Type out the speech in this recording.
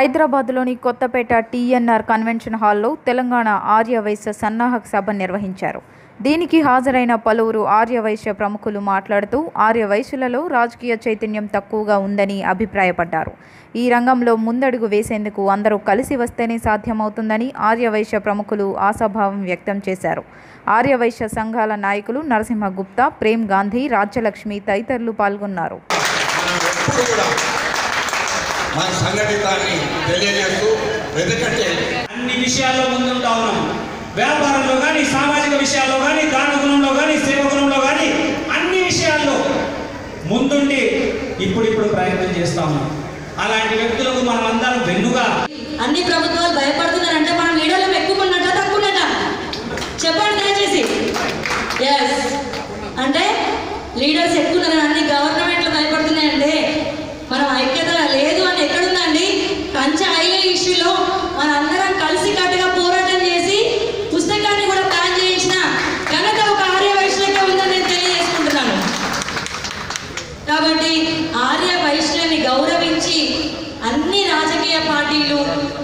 హైదరాబాద్లోని Kothapeta TNR convention హాల్లో తెలంగాణ ఆర్యవైశ్య సన్నాహక సభ నిర్వహించారు దీనికి హాజరైన పలువురు ఆర్యవైశ్య ప్రముఖులు మాట్లాడుతూ ఆర్యవైశ్యులలో రాజకీయ చైతన్యం తక్కువగా ఉందని అభిప్రాయపడ్డారు ఈ రంగంలో ముందడుగు వేసేందుకు అందరూ కలిసి వస్తేనే సాధ్యమవుతుందని ఆర్యవైశ్య ప్రముఖులు ఆశాభావం వ్యక్తం చేశారు ఆర్యవైశ్య సంఘాల నాయకులు నరసింహ గుప్తా ప్రేమ్ గాంధీ రాజ్యలక్ష్మి తదితరులు పాల్గొన్నారు ఎప్పుడు కూడా మన సంఘటితాన్ని తెలియజేస్తూ ఎందుకంటే అన్ని విషయాల్లో ముందుంటా ఉన్నాం వ్యాపారంలో కానీ సామాజిక విషయాల్లో కానీ దాన గుణంలో కానీ సేవ గుణంలో కానీ అన్ని విషయాల్లో ముందుండి ఇప్పుడిప్పుడు ప్రయత్నం చేస్తా ఉన్నాం అలాంటి వ్యక్తులకు మనం అందరం వెన్నుగా అన్ని ప్రభుత్వాలు భయపడుతున్నారంటే మనం లీడర్లం ఎక్కువ ఉన్నట్ట తక్కువ ఉన్నట్ట చెప్పండి దయచేసి ఎస్ అంటే లీడర్స్ ఎక్కువ ఉన్నారు అన్ని గవర్నమెంట్లు భయపడుతున్నాయంటే మనం ఐక్యత లేదు అని ఎక్కడుందండి కంచె హైవే ఇష్యూలో మన అందరం కలిసి కట్టుగా పోరాటం చేసి పుస్తకాన్ని కూడా ప్లాన్ చేయించిన ఘనత ఒక ఆర్య వైశ్యులకే ఉందని నేను తెలియజేసుకుంటున్నాను కాబట్టి ఆర్య వైశ్యులని గౌరవించి అన్ని రాజకీయ పార్టీలు